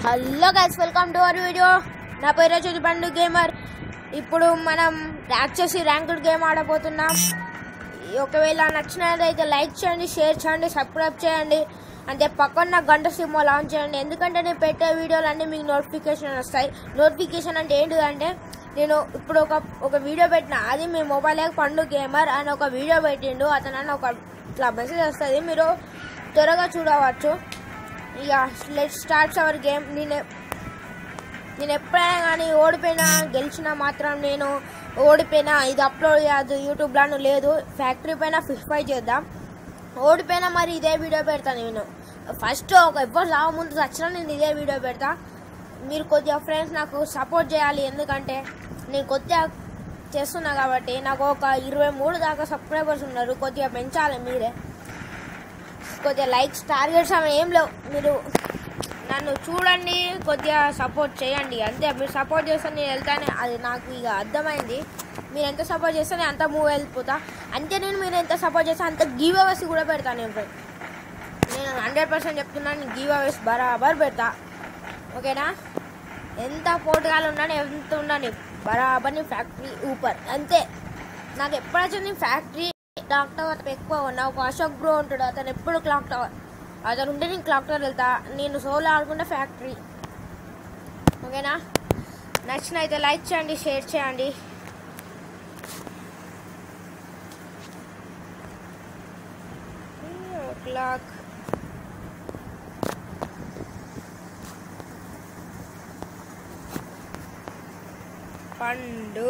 Hello guys welcome to our video నా పేరు వచ్చేది బండు గేమర్ ఇప్పుడు మనం రాక్షసి ర్యాంకుడ్ గేమ్ ఆడబోతున్నాం ఒకవేళ నచ్చినట్లయితే లైక్ చేయండి షేర్ చేయండి సబ్స్క్రైబ్ చేయండి అంటే పక్కన గంట సిమ్ లాంచ్ చేయండి ఎందుకంటే నేను పెట్టే వీడియోలు అన్నీ మీకు నోటిఫికేషన్ వస్తాయి నోటిఫికేషన్ అంటే ఏంటిదంటే నేను ఇప్పుడు ఒక ఒక వీడియో పెట్టిన అది మీ మొబైల్ పండు గేమర్ అని ఒక వీడియో పెట్టిండు అతను అని ఒక ఇట్లా మెసేజ్ వస్తుంది మీరు త్వరగా చూడవచ్చు ఇక లెట్ స్టార్ట్స్ అవర్ గేమ్ నేను నేను ఎప్పుడైనా కానీ ఓడిపోయినా గెలిచినా మాత్రం నేను ఓడిపోయినా ఇది అప్లోడ్ చేయదు యూట్యూబ్లో లేదు ఫ్యాక్టరీ పైన ఫిష్ ఫ్రై చేద్దాం ఓడిపోయినా మరి ఇదే వీడియో పెడతాను నేను ఫస్ట్ ఒక ఎవ్వరు రావ ముందు వచ్చినా నేను ఇదే వీడియో పెడతా మీరు కొద్దిగా ఫ్రెండ్స్ నాకు సపోర్ట్ చేయాలి ఎందుకంటే నేను కొద్దిగా చేస్తున్నా కాబట్టి నాకు ఒక ఇరవై మూడు దాకా సబ్స్క్రైబర్స్ ఉన్నారు కొద్దిగా పెంచాలి మీరే కొద్దిగా లైక్స్ టార్గెట్స్ అవి ఏం లేవు మీరు నన్ను చూడండి కొద్దిగా సపోర్ట్ చేయండి అంతే మీరు సపోర్ట్ చేస్తే నేను వెళ్తానే అది నాకు ఇక అర్థమైంది మీరు ఎంత సపోర్ట్ చేస్తే నేను అంత మూవ్ వెళ్ళిపోతా అంతే నేను మీరు ఎంత సపోర్ట్ చేస్తే అంత గివ్ అవేస్ కూడా పెడతాను నేను ఫ్రెండ్ నేను హండ్రెడ్ పర్సెంట్ చెప్తున్నాను గివ్ అవేస్ బరాబర్ పెడతా ఓకేనా ఎంత పోటుగాలు ఉన్నాను ఎంత ఉన్నాను బరాబర్ నీ ఫ్యాక్టరీ ఊపర్ అంతే నాకు ఎప్పుడు వచ్చింది ఫ్యాక్టరీ క్లాక్ టవర్ ఎక్కువ ఉన్నా ఒక అశోక్ బ్రో ఉంటాడు అతను ఎప్పుడు క్లాక్ టవర్ అతను ఉంటే నేను క్లాక్ టవర్ వెళ్తా నేను సోలో ఆడుకుంటే ఫ్యాక్టరీ ఓకేనా నచ్చిన అయితే లైక్ చేయండి షేర్ చేయండి క్లాక్ పండు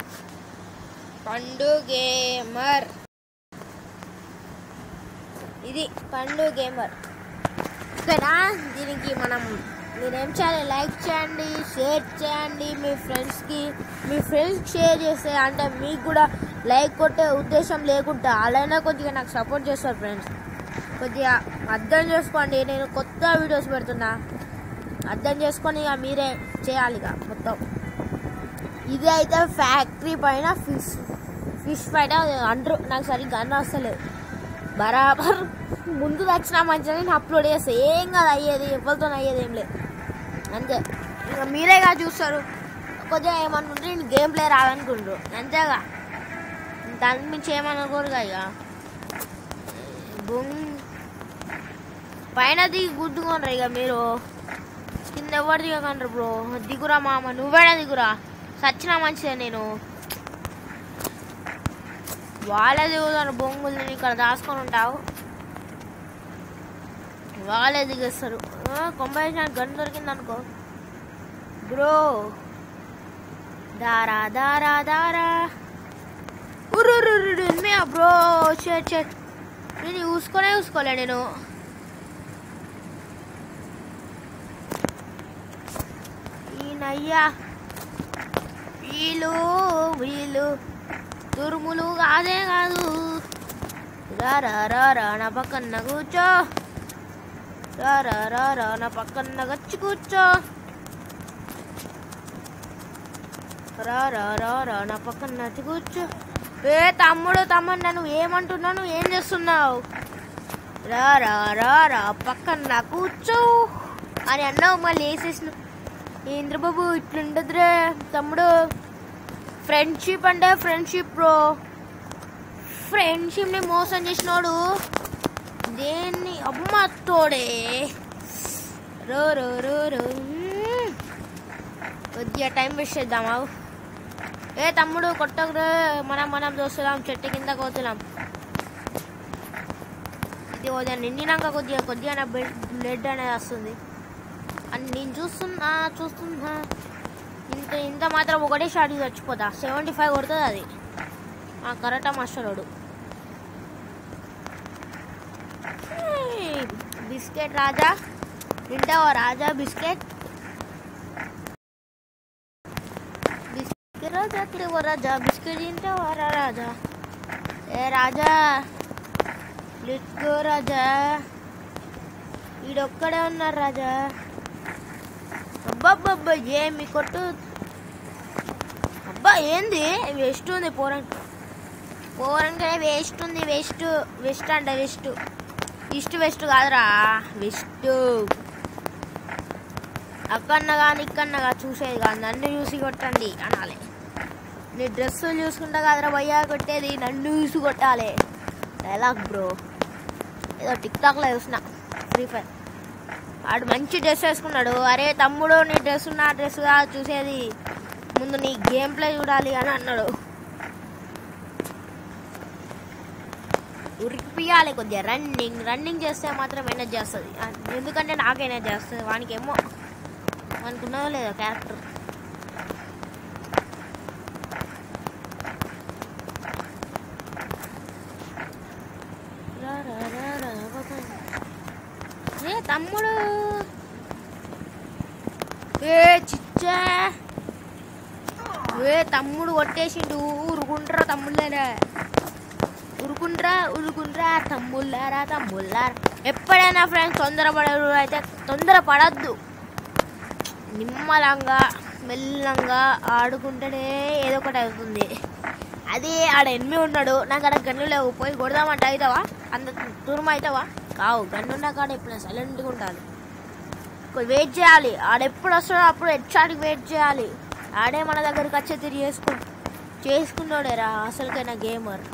పండు గేమర్ ఇది పండు గేమర్ ఓకేనా దీనికి మనం మీరేం చేయాలి లైక్ చేయండి షేర్ చేయండి మీ ఫ్రెండ్స్కి మీ ఫ్రెండ్స్కి షేర్ చేస్తే అంటే మీకు కూడా లైక్ కొట్టే ఉద్దేశం లేకుండా అలానే కొద్దిగా నాకు సపోర్ట్ చేస్తారు ఫ్రెండ్స్ కొద్దిగా అర్థం చేసుకోండి నేను కొత్త వీడియోస్ పెడుతున్నా అర్థం చేసుకొని ఇక మీరే చేయాలి ఇక మొత్తం ఇది అయితే ఫ్యాక్టరీ పైన ఫిష్ ఫిష్ పైన అంటారు నాకు సరిగ్గా అన్న వస్తలేదు బరాబర్ ముందు వచ్చిన మంచిగా నేను అప్లోడ్ చేస్తే ఏం కాదు అయ్యేది ఎవరితో అయ్యేది ఏం లేదు అంతే ఇక మీరేగా చూస్తారు కొద్దిగా ఏమనుకుంటే నేను గేమ్ ప్లే రాదనుకుంటారు అంతేగా దాని మించి ఏమనుకోరుగా ఇక బుంగ్ పైన దిగి గుద్దుకోనరు ఇక మీరు కింద ఎవరు దిగకండ్రు బ్రో దిగురా మామ నువ్వేనా దిగురా సచ్చినా మంచిదే నేను వాళ్ళే దిగుతారు బొంగులు నేను ఇక్కడ దాచుకొని ఉంటావు వాళ్ళే దిగేస్తారు కొంబైషన్ గన్ దొరికింది అనుకో బ్రో దారా దారా దారా ఉర్రుర్రుర్రు బ్రో షేట్ షేట్ నేను చూసుకొనే చూసుకోలే నేను ఈయనయ్యా వీళ్ళు వీళ్ళు తురుములు కాదే కాదు రా రా రా రా నా పక్కన కూర్చో రా రా రా రా నా పక్కన వచ్చి కూర్చో రా రా రా రా నా పక్కన వచ్చి కూర్చో ఏ తమ్ముడు తమ్ముడు నన్ను ఏమంటున్నావు నువ్వు ఏం చేస్తున్నావు రా రా రా రా పక్కన కూర్చో అని అన్నావు మళ్ళీ వేసేసిన ఇంద్రబాబు ఇట్లుండదురే తమ్ముడు ఫ్రెండ్షిప్ అంటే ఫ్రెండ్షిప్ బ్రో ఫ్రెండ్షిప్ని మోసం చేసినోడు దేన్ని అమ్మ తోడే రో రో రో రో మ్మ్. కొద్దిగా టైం వేస్ట్ చేద్దామా ఏ తమ్ముడు కొట్టకురా మనం మనం చూస్తున్నాం చెట్టు కింద కోతున్నాం ఇది ఉదయం నిండినాక కొద్దిగా కొద్దిగా నా బ్లడ్ అనేది వస్తుంది అని నేను చూస్తున్నా చూస్తున్నా ఇంత ఇంత మాత్రం ఒకటే షాట్ చచ్చిపోతా సెవెంటీ ఫైవ్ కొడుతుంది అది ఆ కరెక్టా మాస్టరోడు బిస్కెట్ రాజా తింటావా రాజా బిస్కెట్ బిస్కెట్ రాజా తిరిగో రాజా బిస్కెట్ తింటావా రా రాజా ఏ రాజా లెట్స్ గో రాజా ఈడొక్కడే ఉన్నారు రాజా అబ్బాబ్బా ఏమి కొట్టు అబ్బా ఏంది వేస్ట్ ఉంది పోరం పోరంగా వేస్ట్ ఉంది వేస్ట్ వెస్ట్ అంట వెస్ట్ ఈస్ట్ వెస్ట్ కాదురా వెస్ట్ అక్కడన కానీ ఇక్కడనగా చూసేది కాదు నన్ను చూసి కొట్టండి అనాలి నీ డ్రెస్సులు చూసుకుంటా కదరా భయ్యా కొట్టేది నన్ను చూసి కొట్టాలి డైలాగ్ బ్రో ఏదో టిక్ టాక్లో చూసిన ఫ్రీ ఫైర్ వాడు మంచి డ్రెస్ వేసుకున్నాడు అరే తమ్ముడు నీ డ్రెస్ నా డ్రెస్ చూసేది ముందు నీ గేమ్ ప్లే చూడాలి అని అన్నాడు ఉరికిపియాలి కొద్దిగా రన్నింగ్ రన్నింగ్ చేస్తే మాత్రం ఎనర్జీ చేస్తుంది ఎందుకంటే నాకు ఎనర్జీ చేస్తుంది వానికి ఏమో వానికి ఉన్నదో లేదో క్యారెక్టర్ రా, రా, రా, రా, బాబా. ఏ తమ్ముడు ఏ చిచ్చా ఏ తమ్ముడు కొట్టేసిండు ఊరుకుంటారా తమ్ముళ్ళరా ఉరుకుండ్రా ఉరుకుండ్రా తమ్ముళ్ళారా తమ్ముళ్ళారా ఎప్పుడైనా ఫ్రెండ్స్ తొందరపడరు అయితే తొందర పడద్దు నిమ్మలంగా మెల్లంగా ఆడుకుంటేనే ఏదో ఒకటి అవుతుంది అది ఆడ ఎనిమిది ఉన్నాడు నాకు ఆడ గన్ను లేవు పోయి కొడదామంటే అవుతావా అంత దూరం అవుతావా కావు గన్ను ఉన్న కాడ ఎప్పుడు సైలెంట్గా ఉండాలి వెయిట్ చేయాలి ఆడెప్పుడు వస్తాడో అప్పుడు హెడ్షాట్కి వెయిట్ చేయాలి ఆడే మన దగ్గరికి వచ్చే తిరిగి చేసుకు చేసుకున్నాడేరా అసలుకైనా గేమర్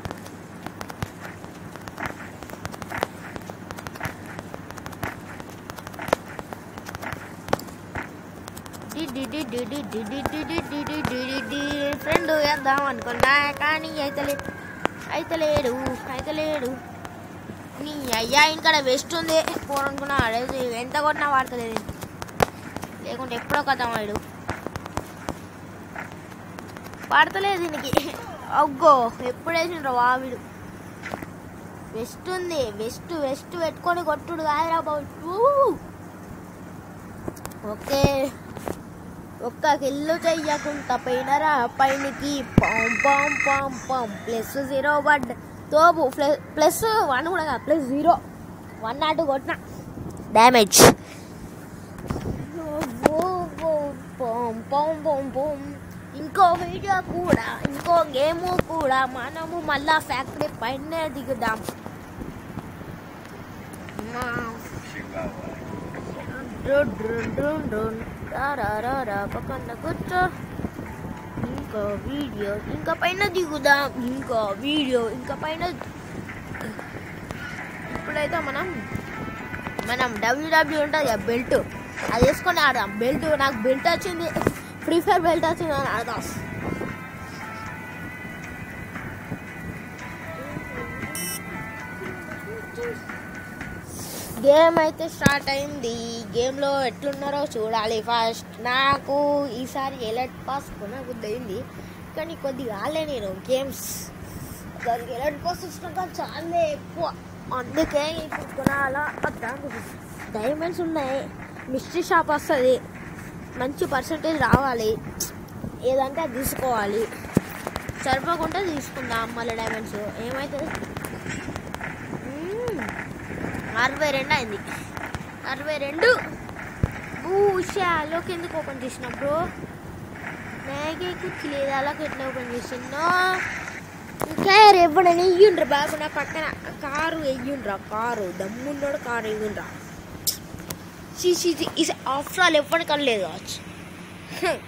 ఫ్రెండ్ వేద్దాం అనుకున్నా కానీ అయితలే అయితలేడు అయితలేడు నీ అయ్యా ఇంకా వెస్ట్ ఉంది పోరనుకున్నా అడేది ఎంత కొట్టినా వాడతలేదు లేకుంటే ఎప్పుడో కథ వాడు పడతలేదు దీనికి అగ్గో ఎప్పుడు వేసిండ్రు వావిడు వెస్ట్ ఉంది వెస్ట్ వెస్ట్ పెట్టుకొని కొట్టుడు కాదురా బాబు ఓకే ఒక్క కిల్లు చెయ్యకుండా పోయినరా పైనకి పాం పాం పాం పాం ప్లస్ జీరో బడ్ తోపు ప్లస్ వన్ కూడా కాదు ప్లస్ జీరో వన్ నాటు కొట్టిన డ్యామేజ్ పాం పాం పాం పాం ఇంకో వీడియో కూడా ఇంకో గేమ్ కూడా మనము మళ్ళా ఫ్యాక్టరీ పైన దిగుదాం మా డ్రున్ డ్రున్ డ్రున్ డ్రున్ రా రా రా రా పక్కన కూర్చో ఇంకా వీడియో ఇంకా పైన దిగుదాం ఇంకా వీడియో ఇంకా పైన ఇప్పుడైతే మనం మనం డబ్ల్యూడబ్ల్యూ ఉంటుంది బెల్ట్ అది వేసుకొని ఆడదాం బెల్ట్ నాకు బెల్ట్ వచ్చింది ఫ్రీ ఫైర్ బెల్ట్ వచ్చింది అని ఆడదాం గేమ్ అయితే స్టార్ట్ అయింది గేమ్లో ఎట్లున్నారో చూడాలి ఫస్ట్ నాకు ఈసారి ఎలర్ట్ పాస్ కొనబుద్ధి అయింది కానీ కొద్దిగా ఆలే నేను గేమ్స్ దానికి ఎలర్ట్ పాస్ వచ్చినాక చాలా ఎక్కువ అందుకే ఇప్పుడు కొనాలా డైమండ్స్ ఉన్నాయి మిస్టరీ షాప్ వస్తుంది మంచి పర్సంటేజ్ రావాలి ఏదంటే అది తీసుకోవాలి సరిపోకుండా తీసుకుందాం మళ్ళీ డైమండ్స్ ఏమవుతుంది మ్మ్. అరవై రెండు అయింది అరవై రెండు భూషాలోకి ఎందుకు ఓపెన్ చేసిన బ్రో నాకే కుర్చీ లేదు అలాగే ఎట్లా ఓపెన్ చేసినా ఇంకా ఎప్పుడైనా వెయ్యుండ్రా బాబు నా పక్కన కారు వెయ్యుండ్రా కారు దమ్మున్నాడు కారు వెయ్యుండ్రా ఈ ఆఫ్టర్ ఆల్ ఎప్పటికన్నా లేదు కావచ్చు హ్మ్.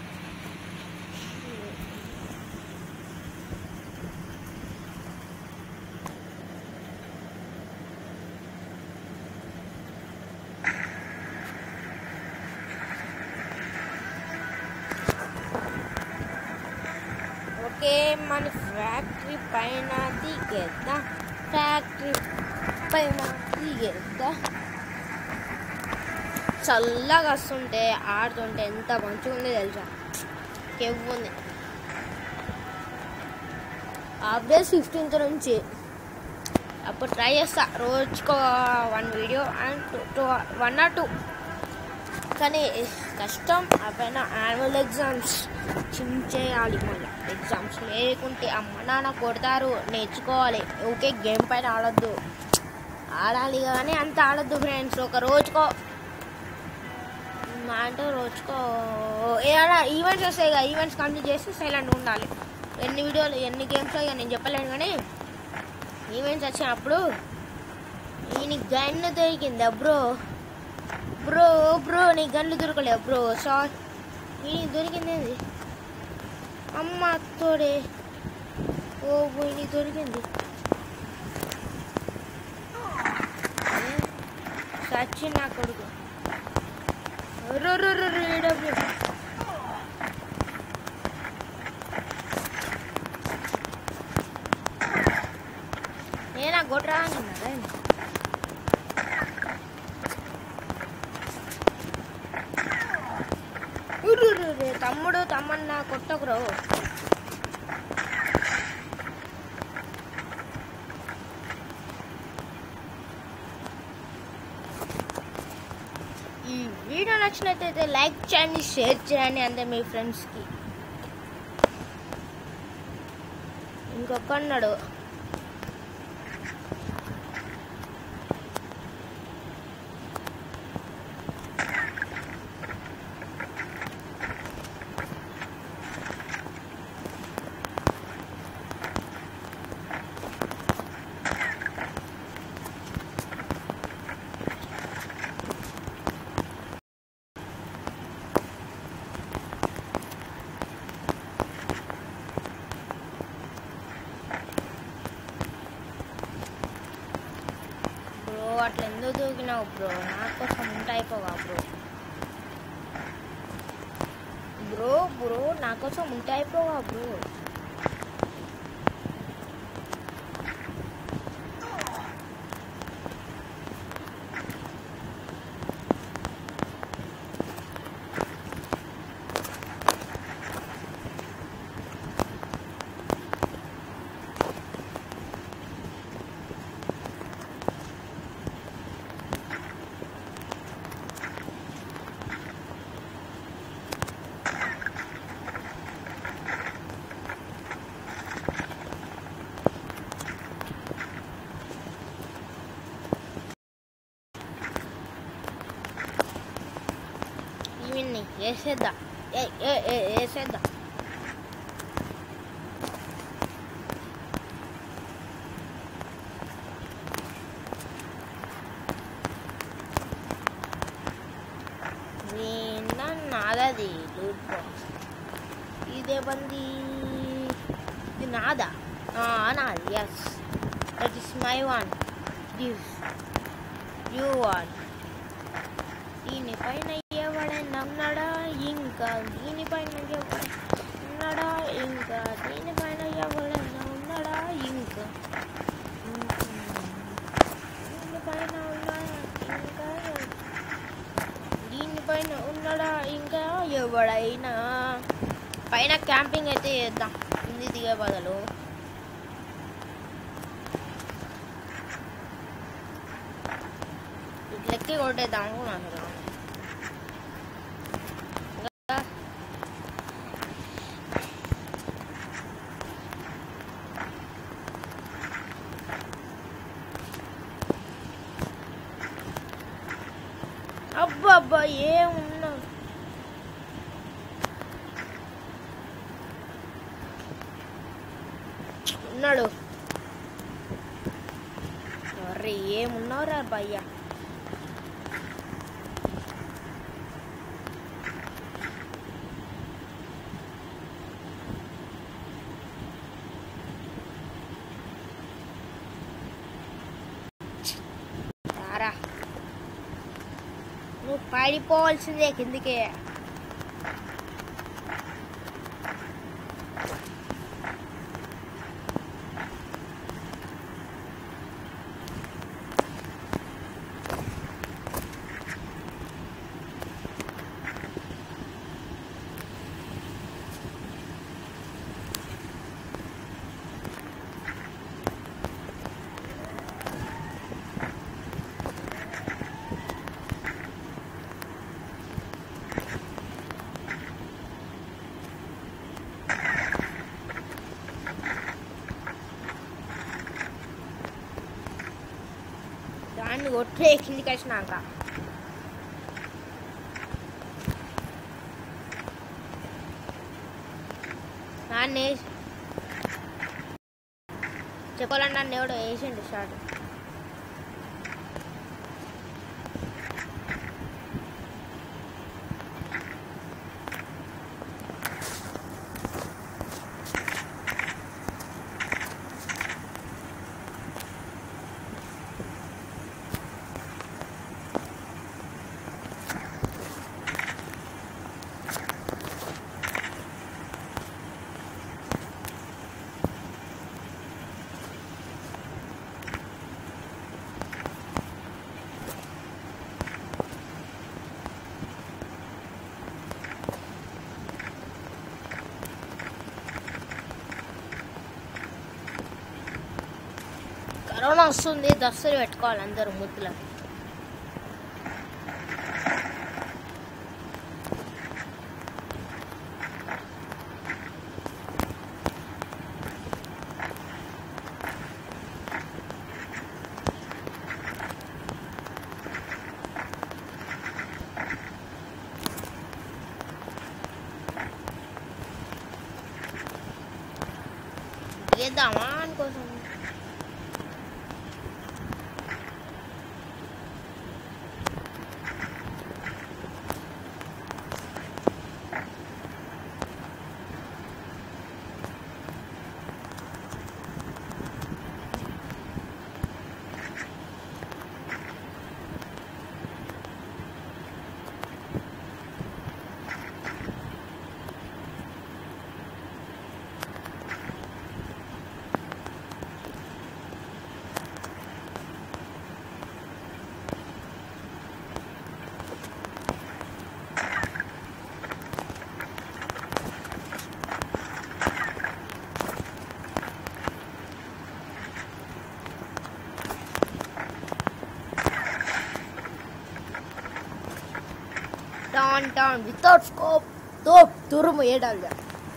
ఓకే మన ఫ్యాక్టరీ పైన దిగేద్దా ఫ్యాక్టరీ పైన దిగేద్దా చల్లగా వస్తుంటే ఆడుతుంటే ఎంత మంచిగా ఉంది తెలుసా కెవ్వుంది అప్డేట్ ఫిఫ్టీన్త్ నుంచి అప్పుడు ట్రై చేస్తా రోజుకో one video and two two one or two కానీ కష్టం ఆ పైన యాన్యువల్ ఎగ్జామ్స్ చించేయాలి మళ్ళీ ఎగ్జామ్స్ లేకుంటే అమ్మ నాన్న కొడతారు నేర్చుకోవాలి ఓకే గేమ్ పైన ఆడొద్దు ఆడాలి కానీ అంత ఆడొద్దు ఫ్రెండ్స్ ఒక రోజుకో మా అంటే రోజుకో ఏమైనా ఈవెంట్స్ వస్తాయి కదా ఈవెంట్స్ కంప్లీట్ చేసి సైలెంట్ ఉండాలి ఎన్ని వీడియోలు ఎన్ని గేమ్స్ ఇక నేను చెప్పలేను కానీ ఈవెంట్స్ వచ్చినప్పుడు ఈయన గన్ దొరికింది బ్రో బ్రో బ్రో నీ గన్లు దొరకలేవు బ్రో సారీ నీ దొరికింది ఏంది? అమ్మ తోడే ఓ పోయి నీ దొరికింది ఏ? సచ్చి నా కొడుకు రో రో రో రో ఈడబ్ల్యూ నేనా గొడ్రా అంటున్నారా ఉర్రుర్రుర్రు, తమ్ముడు తమ్మన్న కొట్టకురో ఈ వీడియో నచ్చినట్లయితే లైక్ చేయండి షేర్ చేయండి అంతే మీ ఫ్రెండ్స్కి ఇంకొకన్నాడు బ్రో అట్లా ఎందుకు దూకినావు బ్రో నా కోసం ఉంటే అయిపోగా బ్రో బ్రో బ్రో నా కోసం ఉంటే అయిపోగా బ్రో ఈవిన్ని వేసేద్దాం ఏ ఏ ఏ వేసేద్దాం నాదది లూట్ బాక్స్ ఇదే బంది ఇది నాదా ఆ, నాది yes that is my one this you one దీనిపైన ఎవడైనా ఉన్నాడా ఇంకా దీనిపైన ఎవడైనా ఉన్నాడా ఇంకా దీనిపైన ఎవడైనా ఉన్నాడా ఇంకా దీనిపైన ఉన్నాడా ఇంకా దీనిపైన ఉన్నాడా ఇంకా ఎవడైనా పైన క్యాంపింగ్ అయితే చేద్దాం కింది దిగే బదులు ఇట్లెక్కి కొట్టేద్దాం అనుకున్నాను అసలు ఇంకా అబ్బా అబ్బా ఏమున్నా ఉన్నాడు అరే ఏమున్నావురా భయ్యా రారా నువ్వు పడిపోవాల్సిందే కిందికి దాన్ని కొట్టే కిందికి వచ్చినాక దాన్ని చెప్పాలంటే నన్ను ఎవడో వేసిండు షార్ట్ కరోనా వస్తుంది దస్తులు పెట్టుకోవాలి అందరూ ముద్దులో దిగేద్దామా అనుకోసం డాన్ డాన్ వితౌట్ స్కోప్ తోప్ తురుము ఏడాలి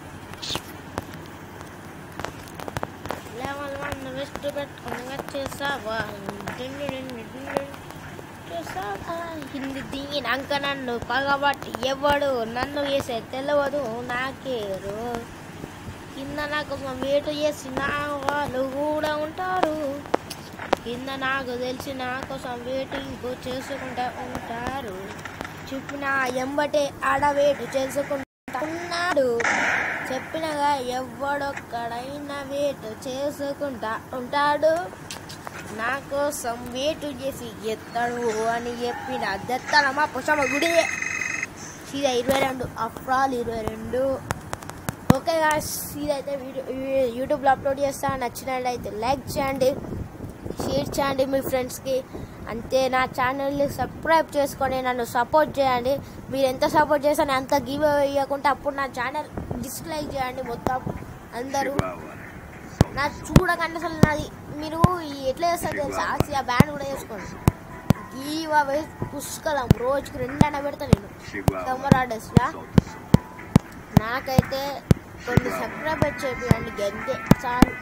లెవెల్ వన్ వెస్ట్ పెట్టుకుని వచ్చేసావా డిండి డిండి డిండి. చూసావా హింది దిగినాక నన్ను పగబట్టి ఎవడు నన్ను వేసే తెలియదు నాకేరు కింద నాకు వేటు చేసిన వాళ్ళు కూడా ఉంటారు కింద నాకు తెలిసి నా కోసం వెయిటింగ్ చేసుకుంటా ఉంటారు చెప్పిన ఎంబటే ఆడవేటు చేసుకుంటా ఉన్నాడు చెప్పినగా ఎవడొక్కడైనా వేటు చేసుకుంటా ఉంటాడు నా కోసం వేటు చేసి ఎత్తడు అని చెప్పిన దత్తనమ్మ పుషమ గుడి సీదా ఇరవై రెండు అఫ్రాల్ ఇరవై రెండు ఓకే గాస్ ఇదైతే వీడియో యూట్యూబ్లో అప్లోడ్ చేస్తా నచ్చినట్లయితే లైక్ చేయండి షేర్ చేయండి మీ ఫ్రెండ్స్కి అంతే నా ఛానల్ని సబ్స్క్రైబ్ చేసుకొని నన్ను సపోర్ట్ చేయండి మీరు ఎంత సపోర్ట్ చేస్తాను అంత గివ్ ఇవ్వకుంటే అప్పుడు నా ఛానల్ డిస్లైక్ చేయండి మొత్తం అందరూ నా చూడకండి అసలు నాది మీరు ఈ ఎట్లా చేస్తారు తెలుసా అసలు ఆ బ్యాండ్ కూడా చేసుకోండి గివ్ అవే పుష్కలం రోజుకి రెండైనా పెడతా నేను సమ్మర్ ఆర్డర్స్లా నాకైతే కొన్ని సబ్స్క్రైబ్ చేయండి గంతే చాలు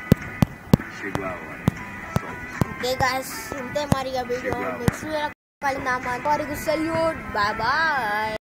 ఓకే గాయస్ ఇంతే మరి ఇక వీడియో నెక్స్ట్ కలిద్దాం అంతవరకు సెల్యూట్ బాయ్ బాయ్